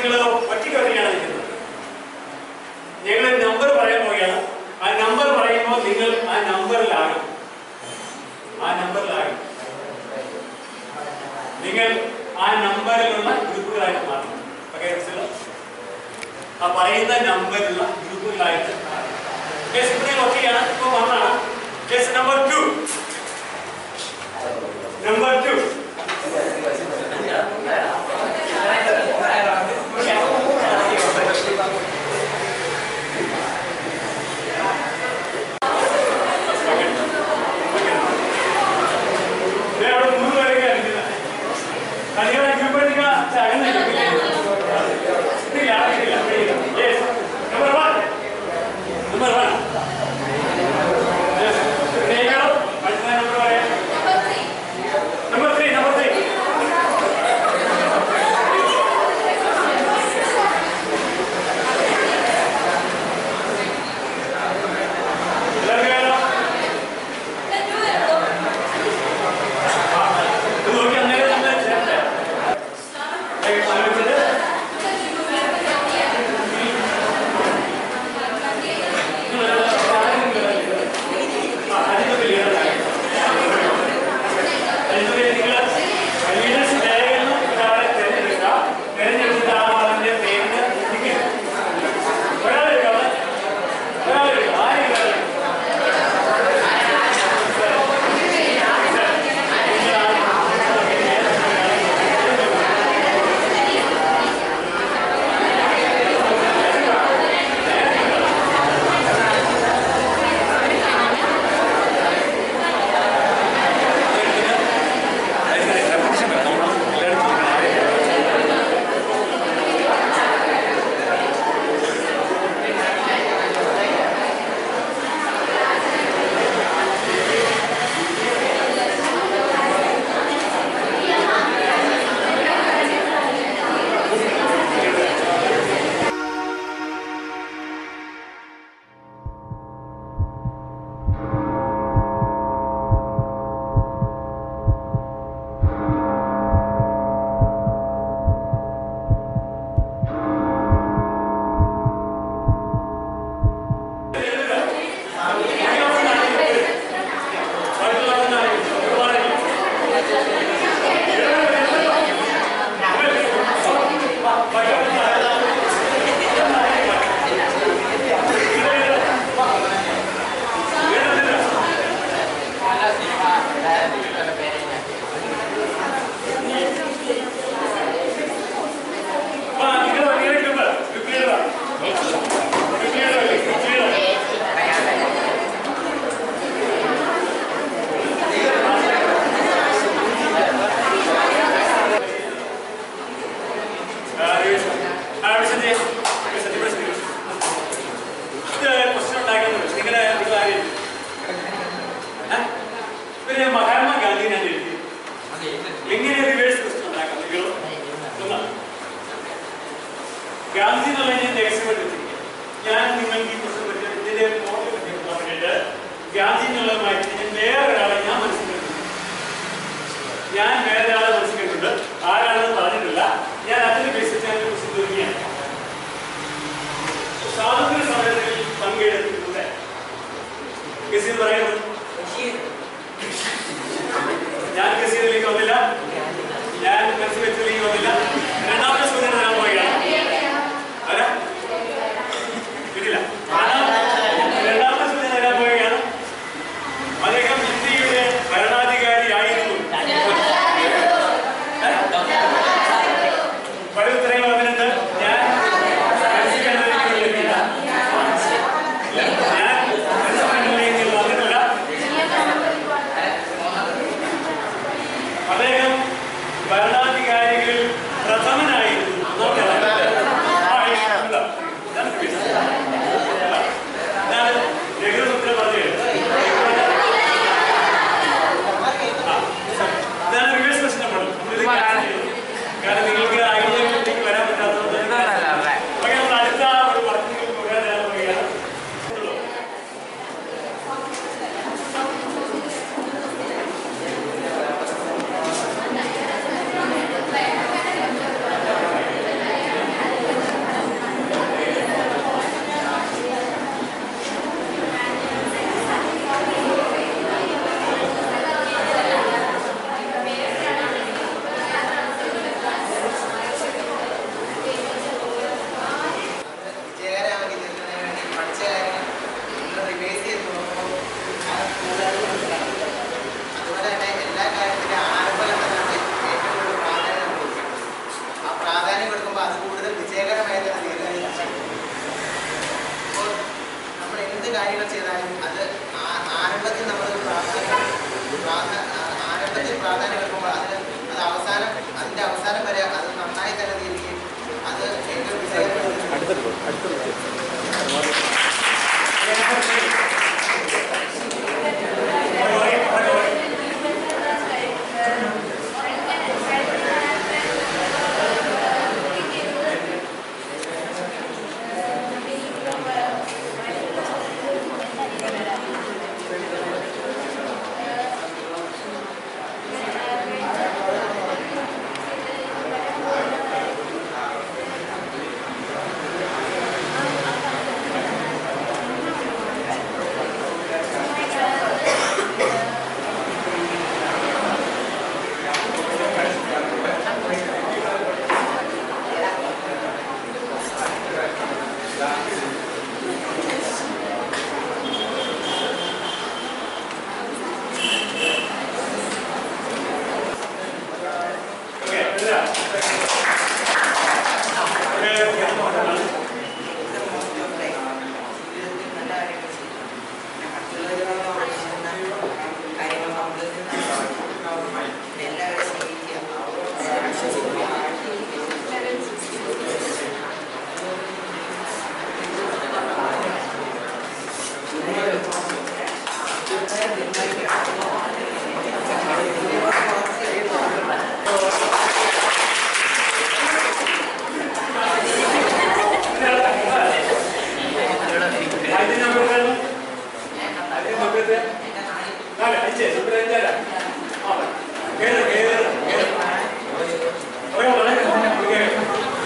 നിങ്ങൾ ഒറ്റയ്ക്ക് ഒറ്റയ്ക്കാണ് നിൽക്കുന്നത് ഞങ്ങൾ നമ്പർ പറയാൻ പോവുകയാണ് ആ നമ്പർ പറയുമ്പോൾ നിങ്ങൾ ആ നമ്പറിലാകും ആ നമ്പറിലാകും നിങ്ങൾ ആ നമ്പറിലുള്ള ഗ്രൂപ്പുകളായിട്ട് മാറണം ഓക്കെ ആ പറയുന്ന നമ്പറിലുള്ള ഗ്രൂപ്പുകളായിട്ട് മാറണം കേസ് ഇവിടെ ഒക്കെയാണ് ഇപ്പൊ വന്നാണ് case number two number two അവിടെ മൂന്ന് പേരൊക്കെ അടിക്കുന്നത് അധികം ഗ്രൂപ്പ് അടിക്കുക ഇല്ല ആവശ്യമില്ല yes number one number one yes സ്നേഹിക്കണം അടുത്ത നമ്പർ പറയാം നമ്പർ ത്രീ നമ്പർ ത്രീ എല്ലാവർക്കും വേണം ഇത് നോക്കി അന്നേരം നമ്മൾ ചേർത്തേ ആലോചിച്ചിട്ട് പിന്നെ മഹാത്മാഗാന്ധി ഞാൻ എഴുതി എങ്ങനെ റിവേഴ്സ് ക്വസ്റ്റ്യൻ ഉണ്ടാക്കാം നിങ്ങൾ ഒന്ന് ഗാന്ധി എന്നുള്ള ഞാൻ രഹസ്യമായിട്ട് വെച്ചിരിക്കുക ഞാൻ നിങ്ങൾക്ക് ഈ ക്വസ്റ്റ്യൻ പറ്റി ഇതിന്റെ മോഡൽ പറ്റി പറഞ്ഞിട്ട് ഗാന്ധി എന്നുള്ള മാറ്റി ഞാൻ വേറൊരാളെ ഞാൻ മനസ്സിലാക്കി ഞാൻ വേറൊരാളെ മനസ്സിലാക്കിയിട്ടുണ്ട് ആരാണെന്ന് പറഞ്ഞിട്ടില്ല ഞാൻ അതിന്റെ ബേസിൽ ഞാൻ ക്വസ്റ്റ്യൻ തുടങ്ങിയാണ് സ്വാതന്ത്ര്യ സമരത്തിൽ പങ്കെടുത്തിട്ടുണ്ട് ഗസീർ പറയുന്നത് ഞാൻ ഗസീറിലേക്ക് വന്നില്ല ഞാൻ മനസ്സിലെത്തിലേക്ക് വന്നില്ല രണ്ടാമത്തെ സൂചന ഞാൻ പോവുകയാണ് ആരാ? കിട്ടില്ല രണ്ടാമത്തെ- രണ്ടാമത്തെ സൂചന ഞാൻ പോവുകയാണ് അദ്ദേഹം ഇന്ത്യയുടെ ഭരണാധികാരിയായിരുന്നു പല ഉത്തരങ്ങൾ വന്നിട്ടുണ്ട് ഞാൻ മനസ്സിലാക്കിയതിലേക്ക് വന്നിട്ടില്ല. ഞാൻ മനസ്സിലാക്കിയതിലേക്ക് വന്നിട്ടില്ല അദ്ദേഹം ഭരണാധികാരികളിൽ പ്രഥമനായിരുന്നു എന്നാണ് ആ, ഇല്ല. ഞാൻ ചോദിച്ചത്. ഞാൻ രഘുവംശം പറഞ്ഞത്. ആ, ഇതാണ് റിവേഴ്സ് ക്വസ്റ്റ്യൻ നമ്മൾ ഇത് കാരണം നിങ്ങൾക്ക് ഐഡിയയിലേക്ക് വരാൻ പറ്റാത്തതുകൊണ്ട് ഓക്കെ, നമ്മൾ അടുത്ത ഒരു വർക്കിംഗ് പോകാൻ ഞാൻ പോവുകയാണ് കാര്യങ്ങൾ ചെയ്താലും അത് ആ- ആരംഭത്തിൽ നമ്മൾ പ്രാധാന്യം പ്രാധാ- ആ- ആരംഭത്തിൽ പ്രാധാന്യം വെക്കുമ്പോൾ അതിന് അത് അവസാനം അതിന്റെ അവസാനം വരെ അത് നന്നായി തന്നെ തീരുകയും അത് ഏറ്റവും വിജയകരമായി ഓക്കേ, ഇതാ. ഒരു ഇതാണ്. അതിന് നമ്പർ എത്രയാണ്? അതിന് നമ്പർ എത്രയാ? നാല്, അഞ്ച്, നമ്പർ അഞ്ചാരാ? ആ, കേറ്, കേറ്, കേറ്. പറയാം, പറയാം. കേറ്.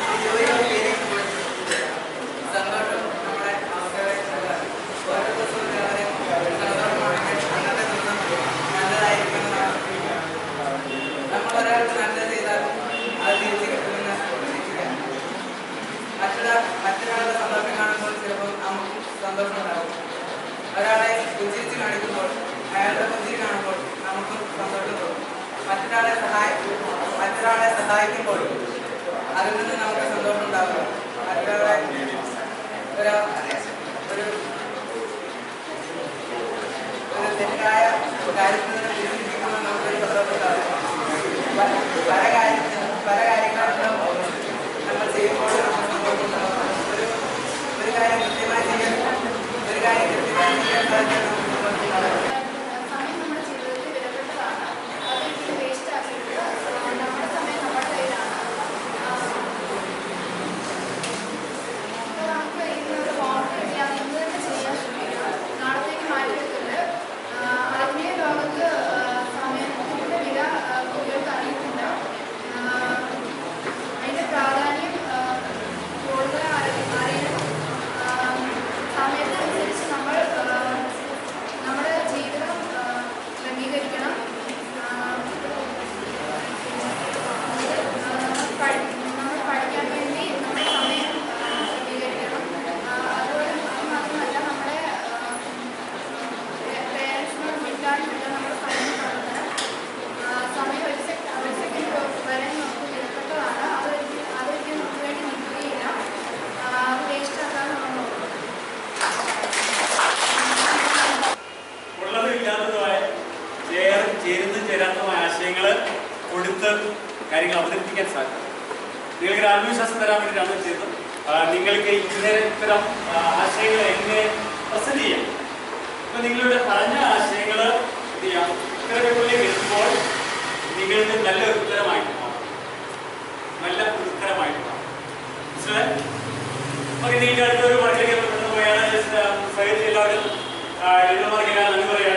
നമ്മളൊരാൾക്ക് നല്ലത് ചെയ്താൽ അത് തിരിച്ച് കിട്ടുമെന്ന് പ്രതീക്ഷിക്കാം മറ്റൊരാൾ മറ്റൊരാളുടെ സന്തോഷം കാണുമ്പോൾ ചിലപ്പോൾ നമുക്ക് സന്തോഷം ഉണ്ടാവും ഒരാളെ പുഞ്ചിരിച്ച് കാണിക്കുമ്പോൾ അയാളുടെ പുഞ്ചിരി കാണുമ്പോൾ നമുക്കും സന്തോഷം തോന്നും മറ്റൊരാളെ സഹായി മറ്റൊരാളെ സഹായിക്കുമ്പോൾ അതിൽ നിന്ന് നമുക്ക് സന്തോഷം ഉണ്ടാകും മറ്റൊരാളെ ഒരു ഒരു ഒരു തെറ്റായ കാര്യത്തിൽ നിന്ന് തിരിച്ചിരിക്കുമ്പോൾ നമുക്കൊരു സന്തോഷം ഉണ്ടാകും പല പല കാര്യത്തിനും പല കാര്യങ്ങളും നമ്മൾ ചെയ്യുമ്പോൾ നമുക്ക് സന്തോഷം ഉണ്ടാകും ഒരു ഒരു കാര്യം കൃത്യമായി ചെയ്യാൻ ഒരു കാര്യം കൃത്യമായി ചെയ്യാൻ സാധിച്ചാൽ നമുക്ക് സന്തോഷം ഉണ്ടാകും സമയം നമ്മുടെ ജീവിതത്തിൽ വിലപ്പെട്ടതാണ് അത് ഒരിക്കലും വേസ്റ്റ് ആക്കരുത് ആ, നമ്മുടെ സമയം നമ്മുടെ കയ്യിലാണ് ആ, അപ്പോൾ നമുക്ക് ഇന്നൊരു വാർത്ത കിട്ടിയാൽ ഇന്ന് തന്നെ ചെയ്യാൻ ശ്രമിക്കുക നാളത്തേക്ക് മാറ്റി വെക്കരുത് ആ, ആത്മീയ ലോകത്ത് ആ, സമയത്തിൻ്റെ വില ആ, കുട്ടികൾക്ക് അറിയിട്ടുണ്ട് ആ, അതിൻ്റെ പ്രാധാന്യം ആ, കൂടുതൽ അറി- അറിയണം ആ, സമയത്തിനനുസരിച്ച് നമ്മൾ ആ, നമ്മുടെ ജീവിതം ആ, ക്രമീകരിക്കണം ആ, നമ്മൾ പഠി- നമ്മൾ പഠിക്കാൻ വേണ്ടി നമ്മുടെ സമയം ആ, ക്രമീകരിക്കണം ആ, അതുപോലെ അത് മാത്രമല്ല നമ്മുടെ പേരൻസിനോട് മിണ്ടാനുമില്ല നമ്മുടെ സമയം പ്രവർത്തനം ആ, സമയം ഒരു സെക്കൻഡ് ഒരു സെക്കൻഡ് വരെ നമുക്ക് വിലപ്പെട്ടതാണ് അതൊരിക്കലും അതൊരിക്കലും നമുക്ക് വേണ്ടി നിൽക്കുകയില്ല വേസ്റ്റ് ആക്കാൻ നമ്മൾ നോക്കണം ഉള്ളതും ഇല്ലാത്തതുമായ ചേർ ചേരുന്നതും ചേരാത്തതുമായ ആശയങ്ങൾ കൊടുത്ത് കാര്യങ്ങൾ അവതരിപ്പിക്കാൻ സാധിക്കും നിങ്ങൾക്ക് ഒരു ആത്മവിശ്വാസം തരാൻ വേണ്ടിയിട്ടാണ് ഇത് ചെയ്തത് ആ, നിങ്ങൾക്ക് ഇങ്ങനെ ഇത്തരം ആ, ആശയങ്ങൾ എങ്ങനെ പ്രസന്റ് ചെയ്യാം ഇപ്പൊ നിങ്ങളുടെ പറഞ്ഞ ആശയങ്ങൾ എന്ത് ചെയ്യാം ഉത്തരവിലേക്ക് എത്തുമ്പോൾ നിങ്ങൾക്ക് നല്ലൊരു ഉത്തരമായിട്ട് മാറും നല്ല ഒരു ഉത്തരമായിട്ട് മാറും മനസ്സിലായി ഓക്കെ നിങ്ങൾക്ക് അടുത്തൊരു വർക്കിലേക്ക് പെട്ടെന്ന് പോയാണ് ജസ്റ്റ് സൈഡിൽ എല്ലാവരും ലളിതമാർക്കെല്ലാം നന്ദി പറയുകയാണ്